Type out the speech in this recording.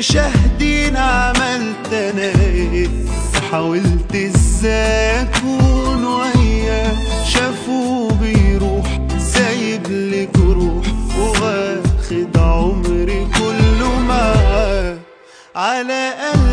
شاهدين عملت انا ايه حاولت ازاي اكون وياه شافوه بيروح سايب لي جروح واخد عمري كله معاه على قلبي